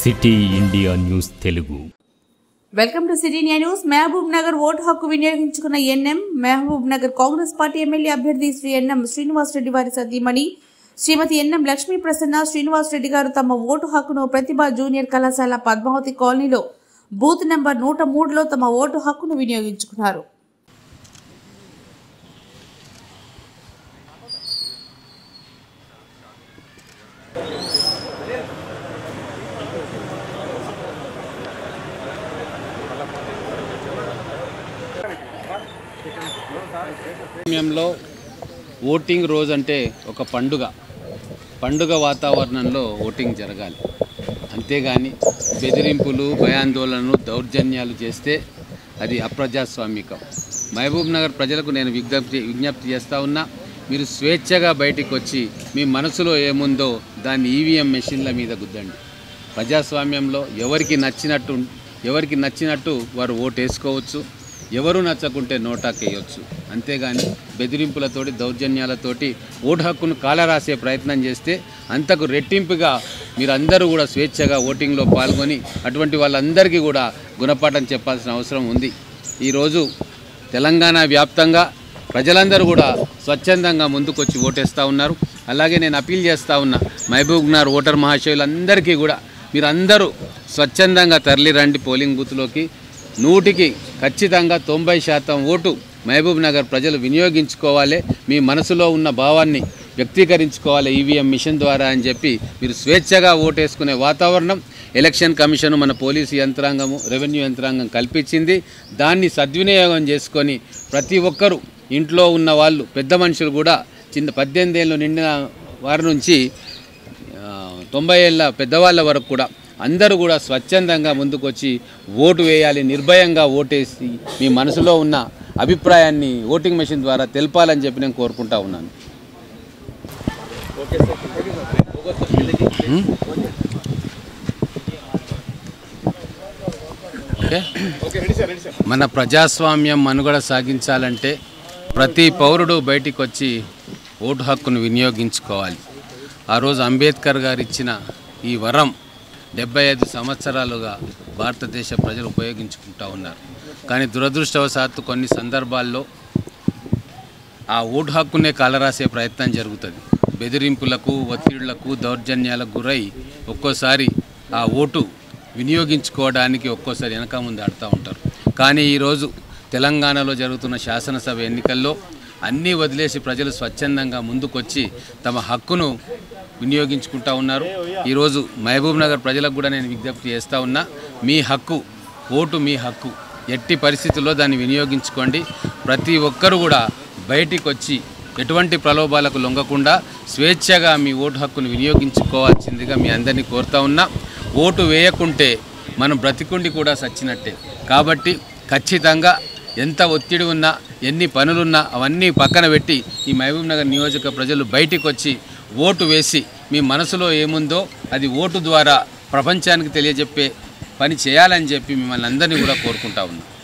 City India news Telugu welcome to city news Mahabubnagar vote హక్కు వినియోగించుకున్న NM Mahabubnagar Congress party MLA అభ్యర్థి Shri NM Srinivas Reddy వారి సతీమణి శ్రీమతి ఎన్ఎం లక్ష్మీ ప్రసన్న శ్రీనివాస్ రెడ్డి గారు తమ ఓటు హక్కును ప్రతిభ జూనియర్ కళాశాల పద్మావతి కాలనీలో బూత్ నెంబర్ నూట మూడులో తమ ఓటు హక్కును వినియోగించుకున్నారు సమయంలో ఓటింగ్ రోజు అంటే ఒక పండుగ పండుగ వాతావరణంలో ఓటింగ్ జరగాలి అంతేగాని బెదిరింపులు భయాందోళనలు దౌర్జన్యాలు చేస్తే అది అప్రజాస్వామికం మహబూబ్ నగర్ ప్రజలకు నేను విజ్ఞప్తి విజ్ఞప్తి చేస్తూ ఉన్నా మీరు స్వేచ్ఛగా బయటికి వచ్చి మీ మనసులో ఏముందో దాన్ని ఈవీఎం మెషిన్ల మీద గుద్దండి ప్రజాస్వామ్యంలో ఎవరికి నచ్చినట్టు ఎవరికి నచ్చినట్టు వారు ఓటు వేసుకోవచ్చు ఎవరు నచ్చకుంటే నోటాకేయొచ్చు అంతేగాని బెదిరింపులతోటి దౌర్జన్యాలతోటి ఓటు హక్కును కాలరాసే ప్రయత్నం చేస్తే అంతకు రెట్టింపుగా మీరందరూ కూడా స్వేచ్ఛగా ఓటింగ్లో పాల్గొని అటువంటి వాళ్ళందరికీ కూడా గుణపాఠం చెప్పాల్సిన అవసరం ఉంది ఈరోజు తెలంగాణ వ్యాప్తంగా ప్రజలందరూ కూడా స్వచ్ఛందంగా ముందుకొచ్చి ఓటేస్తూ ఉన్నారు అలాగే నేను అపీల్ చేస్తూ ఉన్నా మహబూబ్ నగర్ ఓటర్ మహాశయులందరికీ కూడా మీరందరూ స్వచ్ఛందంగా తరలి రండి పోలింగ్ బూత్లోకి నూటికి ఖచ్చితంగా తొంభై శాతం ఓటు మహబూబ్ నగర్ ప్రజలు వినియోగించుకోవాలి మీ మనసులో ఉన్న భావాన్ని వ్యక్తీకరించుకోవాలి ఈవీఎం మిషన్ ద్వారా అని చెప్పి మీరు స్వేచ్ఛగా ఓటేసుకునే వాతావరణం ఎలక్షన్ కమిషన్ మన పోలీసు యంత్రాంగము రెవెన్యూ యంత్రాంగం కల్పించింది దాన్ని సద్వినియోగం చేసుకొని ప్రతి ఒక్కరూ ఇంట్లో ఉన్న వాళ్ళు పెద్ద మనుషులు కూడా చిన్న పద్దెనిమిది ఏళ్ళు నిండిన వారి నుంచి ఆ, తొంభై ఏళ్ళ పెద్దవాళ్ళ వరకు కూడా అందరూ కూడా స్వచ్ఛందంగా ముందుకొచ్చి ఓటు వేయాలి నిర్భయంగా ఓటేసి మీ మనసులో ఉన్న అభిప్రాయాన్ని ఓటింగ్ మెషిన్ ద్వారా తెలపాలని చెప్పి నేను కోరుకుంటా ఉన్నాను హ్మ్? ఓకే మన ప్రజాస్వామ్యం మనుగడ సాగించాలంటే ప్రతి పౌరుడు బయటికి వచ్చి ఓటు హక్కును వినియోగించుకోవాలి ఆ రోజు అంబేద్కర్ గారు ఇచ్చిన ఈ వరం డెబ్బై ఐదు సంవత్సరాలుగా భారతదేశ ప్రజలు ఉపయోగించుకుంటూ ఉన్నారు కానీ దురదృష్టవశాత్తు కొన్ని సందర్భాల్లో ఆ ఓటు హక్కునే కాలరాసే ప్రయత్నం జరుగుతుంది బెదిరింపులకు ఒత్తిళ్లకు దౌర్జన్యాలకు గురై ఒక్కోసారి ఆ ఓటు వినియోగించుకోవడానికి ఒక్కోసారి వెనక ముందు ఆడుతూ ఉంటారు కానీ ఈరోజు తెలంగాణలో జరుగుతున్న శాసనసభ ఎన్నికల్లో అన్నీ వదిలేసి ప్రజలు స్వచ్ఛందంగా ముందుకొచ్చి తమ హక్కును వినియోగించుకుంటా ఉన్నారు ఈరోజు మహబూబ్ నగర్ ప్రజలకు కూడా నేను విజ్ఞప్తి చేస్తూ ఉన్నా మీ హక్కు ఓటు మీ హక్కు ఎట్టి పరిస్థితుల్లో దాన్ని వినియోగించుకోండి ప్రతి ఒక్కరు కూడా బయటికి వచ్చి ఎటువంటి ప్రలోభాలకు లొంగకుండా స్వేచ్ఛగా మీ ఓటు హక్కును వినియోగించుకోవాల్సిందిగా మీ అందరినీ కోరుతా ఉన్నా ఓటు వేయకుంటే మనం బ్రతికుండి కూడా సచ్చినట్టే కాబట్టి ఖచ్చితంగా ఎంత ఒత్తిడి ఉన్నా ఎన్ని పనులున్నా అవన్నీ పక్కన పెట్టి ఈ మహబూబ్ నగర్ నియోజక ప్రజలు బయటికి వచ్చి ఓటు వేసి మీ మనసులో ఏముందో అది ఓటు ద్వారా ప్రపంచానికి తెలియజెప్పే పని చేయాలని చెప్పి మిమ్మల్ని అందరినీ కూడా కోరుకుంటా ఉన్నాం